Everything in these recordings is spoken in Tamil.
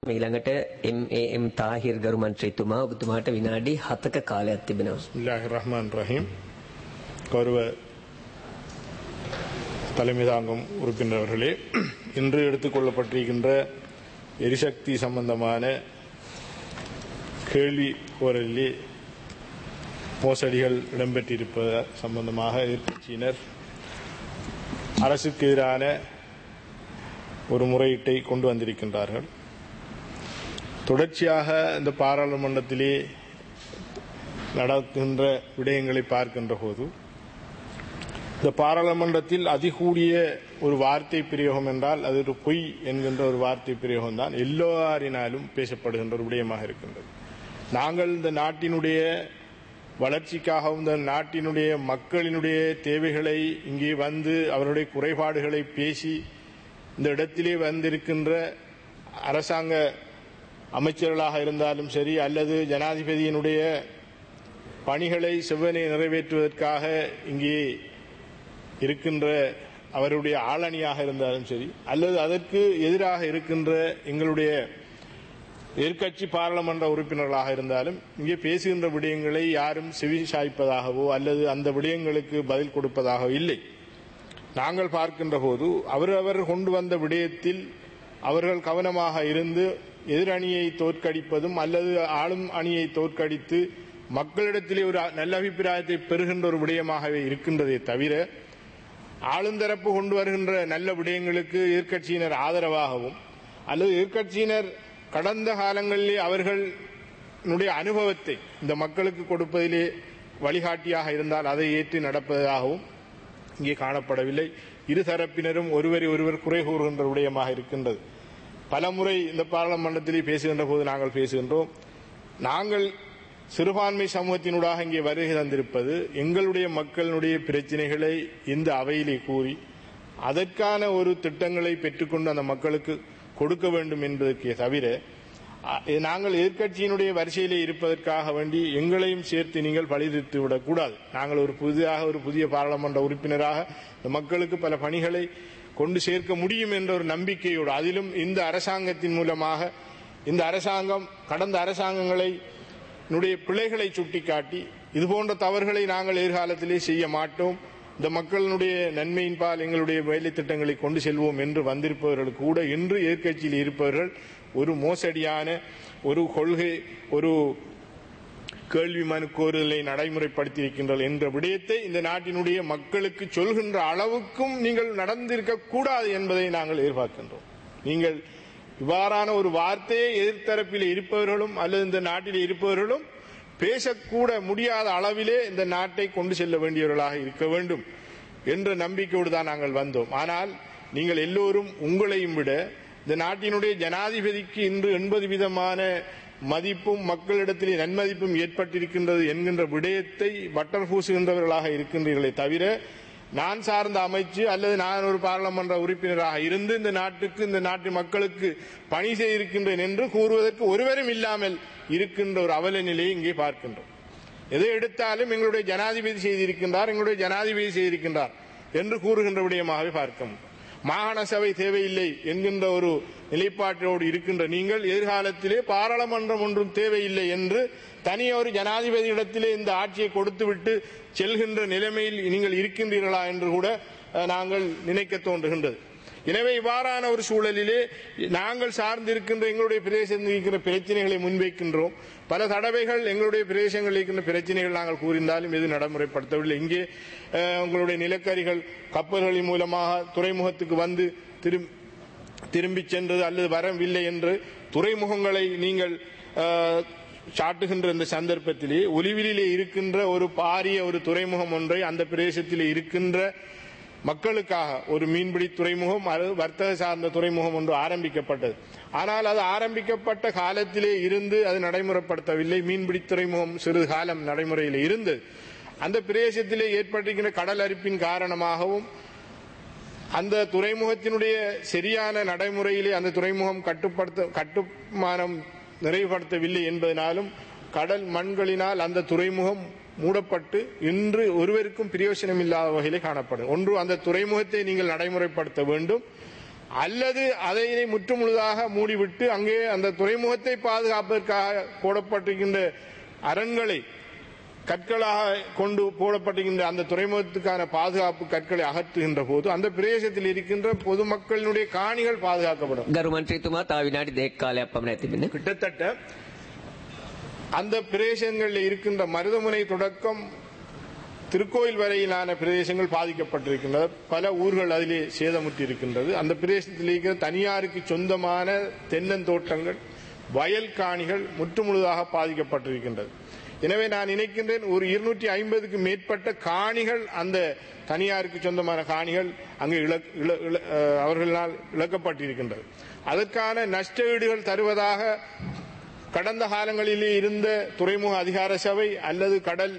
ඊළඟට MAM තාහිර් ගරු මන්ත්‍රීතුමා ඔබතුමාට විනාඩි 7ක කාලයක් තිබෙනවා. பிஸ்மில்லாஹ் ரஹ்மான் ரஹீம் கௌரவ தலைமை தாங்கும் உறுப்பினர்களே இன்று எடுத்துக்கொள்ளப்பட்டிருக்கின்ற எரிசக்தி சம்பந்தமான கேள்வி கோரலிலே மோசடிகள் இடம்பெற்றிருப்பது சம்பந்தமாக எதிர்க்கட்சியினர் அரசுக்கு எதிரான ஒரு முறையீட்டை கொண்டு வந்திருக்கின்றார்கள் தொடர்ச்சியாக இந்த பாராளுமன்றத்திலே நடக்கின்ற விடயங்களை பார்க்கின்ற போது இந்த பாராளுமன்றத்தில் அதிகூடிய ஒரு வார்த்தை பிரயோகம் என்றால் அது ஒரு பொய் என்கின்ற ஒரு வார்த்தை பிரயோகம் தான் எல்லோரினாலும் பேசப்படுகின்ற ஒரு விடயமாக இருக்கின்றது நாங்கள் இந்த நாட்டினுடைய வளர்ச்சிக்காகவும் இந்த நாட்டினுடைய மக்களினுடைய தேவைகளை இங்கே வந்து அவருடைய குறைபாடுகளை பேசி இந்த இடத்திலே வந்திருக்கின்ற அரசாங்க அமைச்சர்களாக இருந்தாலும் சரி அல்லது ஜனாதிபதியினுடைய பணிகளை செவ்வனை நிறைவேற்றுவதற்காக இங்கே இருக்கின்ற அவருடைய ஆளணியாக இருந்தாலும் சரி அல்லது அதற்கு எதிராக இருக்கின்ற எங்களுடைய எதிர்க்கட்சி பாராளுமன்ற உறுப்பினர்களாக இருந்தாலும் இங்கே பேசுகின்ற விடயங்களை யாரும் செவி சாய்ப்பதாகவோ அல்லது அந்த விடயங்களுக்கு பதில் கொடுப்பதாகவோ இல்லை நாங்கள் பார்க்கின்ற போது அவரவர் கொண்டு வந்த விடயத்தில் அவர்கள் கவனமாக இருந்து எதிரணியை தோற்கடிப்பதும் அல்லது ஆளும் அணியை தோற்கடித்து மக்களிடத்திலே ஒரு நல்ல அபிப்பிராயத்தை பெறுகின்ற ஒரு விடயமாகவே இருக்கின்றதே தவிர ஆளுந்தரப்பு கொண்டு வருகின்ற நல்ல விடயங்களுக்கு எதிர்க்கட்சியினர் ஆதரவாகவும் அல்லது எதிர்க்கட்சியினர் கடந்த காலங்களிலே அவர்களுடைய அனுபவத்தை இந்த மக்களுக்கு கொடுப்பதிலே வழிகாட்டியாக இருந்தால் அதை ஏற்று நடப்பதாகவும் இங்கே காணப்படவில்லை இருதரப்பினரும் ஒருவரை ஒருவர் குறை கூறுகின்ற விடயமாக இருக்கின்றது பலமுறை இந்த பாராளுமன்றத்திலே பேசுகின்ற போது நாங்கள் பேசுகின்றோம் நாங்கள் சிறுபான்மை சமூகத்தினூடாக இங்கே வருகை தந்திருப்பது எங்களுடைய மக்களினுடைய பிரச்சனைகளை இந்த அவையிலே கூறி அதற்கான ஒரு திட்டங்களை பெற்றுக்கொண்டு அந்த மக்களுக்கு கொடுக்க வேண்டும் என்பதற்கே தவிர நாங்கள் எதிர்க்கட்சியினுடைய வரிசையிலே இருப்பதற்காக வேண்டி எங்களையும் சேர்த்து நீங்கள் பழிதித்து விடக்கூடாது நாங்கள் ஒரு புதிதாக ஒரு புதிய பாராளுமன்ற உறுப்பினராக இந்த மக்களுக்கு பல பணிகளை கொண்டு சேர்க்க முடியும் என்ற ஒரு நம்பிக்கையோடு அதிலும் இந்த அரசாங்கத்தின் மூலமாக இந்த அரசாங்கம் கடந்த அரசாங்கங்களை என்னுடைய பிழைகளை சுட்டிக்காட்டி இதுபோன்ற தவறுகளை நாங்கள் எதிர்காலத்திலே செய்ய மாட்டோம் இந்த மக்களினுடைய நன்மையின் பால் எங்களுடைய வேலை திட்டங்களை கொண்டு செல்வோம் என்று வந்திருப்பவர்கள் கூட இன்று எதிர்க்கட்சியில் இருப்பவர்கள் ஒரு மோசடியான ஒரு கொள்கை ஒரு கேள்வி மனு கோருதலை நடைமுறைப்படுத்தியிருக்கின்றனர் என்ற விடயத்தை இந்த நாட்டினுடைய மக்களுக்கு சொல்கின்ற அளவுக்கும் நீங்கள் நடந்திருக்க கூடாது என்பதை நாங்கள் எதிர்பார்க்கின்றோம் நீங்கள் இவ்வாறான ஒரு வார்த்தையை எதிர்த்தரப்பில் இருப்பவர்களும் அல்லது இந்த நாட்டில் இருப்பவர்களும் பேசக்கூட முடியாத அளவிலே இந்த நாட்டை கொண்டு செல்ல வேண்டியவர்களாக இருக்க வேண்டும் என்ற நம்பிக்கையோடு தான் நாங்கள் வந்தோம் ஆனால் நீங்கள் எல்லோரும் உங்களையும் விட இந்த நாட்டினுடைய ஜனாதிபதிக்கு இன்று எண்பது விதமான மதிப்பும் மக்களிடத்திலே நன்மதிப்பும் ஏற்பட்டிருக்கின்றது என்கின்ற விடயத்தை பட்டர் பூசுகின்றவர்களாக இருக்கின்றீர்களே தவிர நான் சார்ந்த அமைச்சு அல்லது நான் ஒரு பாராளுமன்ற உறுப்பினராக இருந்து இந்த நாட்டுக்கு இந்த நாட்டு மக்களுக்கு பணி செய்திருக்கின்றேன் என்று கூறுவதற்கு ஒருவரும் இல்லாமல் இருக்கின்ற ஒரு அவல நிலையை இங்கே பார்க்கின்றோம் எதை எடுத்தாலும் எங்களுடைய ஜனாதிபதி செய்திருக்கின்றார் எங்களுடைய ஜனாதிபதி செய்திருக்கின்றார் என்று கூறுகின்ற விடயமாகவே பார்க்க மாகாண சபை தேவையில்லை என்கின்ற ஒரு நிலைப்பாட்டோடு இருக்கின்ற நீங்கள் எதிர்காலத்திலே பாராளுமன்றம் ஒன்றும் தேவையில்லை என்று தனிய ஒரு ஜனாதிபதியிடத்திலே இந்த ஆட்சியை கொடுத்துவிட்டு செல்கின்ற நிலைமையில் நீங்கள் இருக்கின்றீர்களா என்று கூட நாங்கள் நினைக்க தோன்றுகின்றது எனவே இவ்வாறான ஒரு சூழலிலே நாங்கள் சார்ந்திருக்கின்ற எங்களுடைய பிரதேசத்தில் இருக்கிற பிரச்சனைகளை முன்வைக்கின்றோம் பல தடவைகள் எங்களுடைய பிரதேசங்களில் இருக்கின்ற பிரச்சனைகள் நாங்கள் கூறியிருந்தாலும் எது நடைமுறைப்படுத்தவில்லை இங்கே உங்களுடைய நிலக்கரிகள் கப்பல்களின் மூலமாக துறைமுகத்துக்கு வந்து திரும் திரும்பி சென்றது அல்லது வரவில்லை என்று துறைமுகங்களை நீங்கள் சாட்டுகின்ற இந்த சந்தர்ப்பத்திலே ஒலிவிலே இருக்கின்ற ஒரு பாரிய ஒரு துறைமுகம் ஒன்றை அந்த பிரதேசத்திலே இருக்கின்ற மக்களுக்காக ஒரு மீன்பிடி துறைமுகம் அல்லது வர்த்தக சார்ந்த துறைமுகம் ஒன்று ஆரம்பிக்கப்பட்டது ஆனால் அது ஆரம்பிக்கப்பட்ட காலத்திலே இருந்து அது நடைமுறைப்படுத்தவில்லை மீன்பிடி துறைமுகம் சிறிது காலம் நடைமுறையில் இருந்தது அந்த பிரதேசத்திலே ஏற்பட்டிருக்கின்ற கடல் அரிப்பின் காரணமாகவும் அந்த துறைமுகத்தினுடைய சரியான நடைமுறையிலே அந்த துறைமுகம் கட்டுப்படுத்த கட்டுமானம் நிறைவுபடுத்தவில்லை என்பதனாலும் கடல் மண்களினால் அந்த துறைமுகம் மூடப்பட்டு இன்று ஒருவருக்கும் பிரயோஜனம் இல்லாத வகையிலே காணப்படும் ஒன்று அந்த துறைமுகத்தை நீங்கள் நடைமுறைப்படுத்த வேண்டும் அல்லது அதை முற்றுமுழுதாக மூடிவிட்டு அங்கே அந்த துறைமுகத்தை பாதுகாப்பதற்காக போடப்பட்டிருக்கின்ற அரண்களை கற்களாக கொண்டு போடப்பட்டிருக்கின்ற அந்த துறைமுகத்துக்கான பாதுகாப்பு கற்களை அகற்றுகின்ற போது அந்த பிரதேசத்தில் இருக்கின்ற பொதுமக்களினுடைய காணிகள் பாதுகாக்கப்படும் ගරු මන්ත්‍රීතුමා තව විනාඩි දෙකක් කාලයක් පමණ තිබෙන. கிட்டத்தட்ட அந்த பிரதேசங்களில் இருக்கின்ற மருதமுனை தொடக்கம் திருக்கோயில் வரையிலான பிரதேசங்கள் பாதிக்கப்பட்டிருக்கின்றது பல ஊர்கள் அதிலே சேதமுற்றி இருக்கின்றது அந்த பிரதேசத்தில் இருக்கிற தனியாருக்கு சொந்தமான தென்னந்தோட்டங்கள் வயல் காணிகள் முற்றுமுழுதாக பாதிக்கப்பட்டிருக்கின்றது எனவே நான் நினைக்கின்றேன் ஒரு இருநூற்றி ஐம்பதுக்கு மேற்பட்ட காணிகள் அந்த தனியாருக்கு சொந்தமான காணிகள் அங்கு இழக்- இழ- இழ- அஹ் அவர்களால் இழக்கப்பட்டிருக்கின்றது அதற்கான நஷ்ட ஈடுகள் தருவதாக கடந்த காலங்களிலே இருந்த துறைமுக அதிகார சபை அல்லது கடல்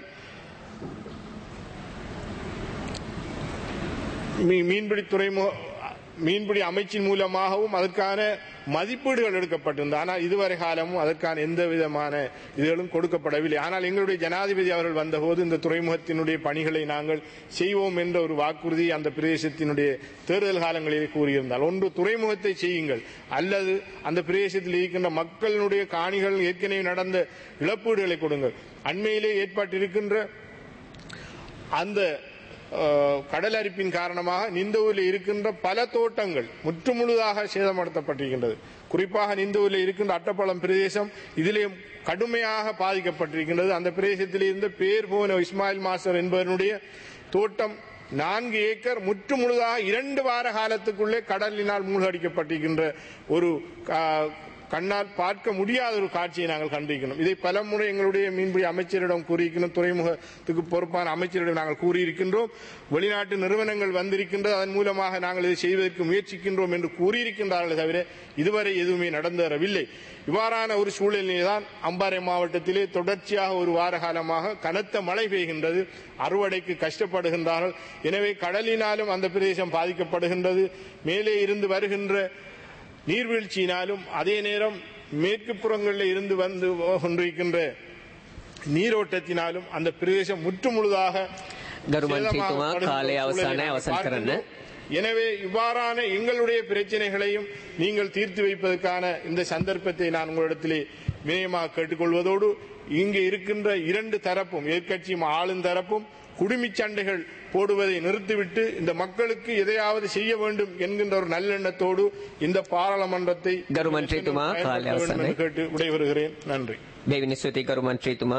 மீ- மீன்பிடி துறைமுக மீன்பிடி அமைச்சின் மூலமாகவும் அதற்கான மதிப்பீடுகள் எடுக்கப்பட்டிருந்தது ஆனால் இதுவரை காலமும் அதற்கான எந்த விதமான இதுகளும் கொடுக்கப்படவில்லை ஆனால் எங்களுடைய ஜனாதிபதி அவர்கள் வந்தபோது இந்த துறைமுகத்தினுடைய பணிகளை நாங்கள் செய்வோம் என்ற ஒரு வாக்குறுதி அந்த பிரதேசத்தினுடைய தேர்தல் காலங்களில் கூறியிருந்தால் ஒன்று துறைமுகத்தை செய்யுங்கள் அல்லது அந்த பிரதேசத்தில் இருக்கின்ற மக்களினுடைய காணிகள் ஏற்கனவே நடந்த இழப்பீடுகளை கொடுங்கள் அண்மையிலே ஏற்பட்டிருக்கின்ற அந்த அஹ், கடல் அரிப்பின் காரணமாக நிந்தூரில் இருக்கின்ற பல தோட்டங்கள் முற்றுமுழுதாக சேதப்படுத்தப்பட்டிருக்கின்றது குறிப்பாக நிந்தூரில் இருக்கின்ற அட்டப்பழம் பிரதேசம் இதிலே கடுமையாக பாதிக்கப்பட்டிருக்கின்றது அந்த பிரதேசத்தில் இருந்த பேர் போன இஸ்மாயில் மாஸ்டர் என்பவனுடைய தோட்டம் நான்கு ஏக்கர் முற்றுமுழுதாக இரண்டு வார காலத்துக்குள்ளே கடலினால் மூழ்கடிக்கப்பட்டிருக்கின்ற ஒரு கா- கண்ணால் பார்க்க முடியாத ஒரு காட்சியை நாங்கள் கண்டிருக்கிறோம் இதை பலமுறை எங்களுடைய மீன்பிடி அமைச்சரிடம் கூறியிருக்கிறோம் துறைமுகத்துக்கு பொறுப்பான அமைச்சரிடம் நாங்கள் கூறியிருக்கின்றோம் வெளிநாட்டு நிறுவனங்கள் வந்திருக்கின்றது அதன் மூலமாக நாங்கள் இதை செய்வதற்கு முயற்சிக்கின்றோம் என்று கூறியிருக்கின்றார்கள் தவிர இதுவரை எதுவுமே நடந்தேறவில்லை இவ்வாறான ஒரு சூழ்நிலையை தான் அம்பாறை மாவட்டத்திலே தொடர்ச்சியாக ஒரு வார காலமாக கனத்த மழை பெய்கின்றது அறுவடைக்கு கஷ்டப்படுகின்றார்கள் எனவே கடலினாலும் அந்த பிரதேசம் பாதிக்கப்படுகின்றது மேலே இருந்து வருகின்ற நீர்வீழ்ச்சியினாலும் அதே நேரம் மேற்கு புறங்களில் இருந்து வந்து கொண்டிருக்கின்ற நீரோட்டத்தினாலும் அந்த பிரதேசம் முற்றுமுழுதாக ගරු මන්ත්‍රීතුමා சேதமாகப்படுகின்ற කාලය අවසානය சூழலை நாங்கள் අවසන් කරන්න. பார்க்கின்றோம். எனவே இவ்வாறான எங்களுடைய பிரச்சனைகளையும் நீங்கள் தீர்த்து வைப்பதற்கான இந்த சந்தர்ப்பத்தை நான் உங்களிடத்திலே வினயமாக கேட்டுக்கொள்வதோடு இங்கு இருக்கின்ற இரண்டு தரப்பும் எதிர்க்கட்சியும் ஆளும் தரப்பும் குடுமிச் சண்டைகள் போடுவதை நிறுத்திவிட்டு இந்த மக்களுக்கு எதையாவது செய்ய வேண்டும் என்கின்ற ஒரு நல்லெண்ணத்தோடு இந்த பாராளுமன்றத்தை கரு மன்றித்துமா, காலை பயன்படுத்த வேண்டும் அவசானம். என்று கேட்டு விடைபெறுகிறேன் நன்றி බැවිනි ස්තුති කරු මන්ත්‍රීතුමා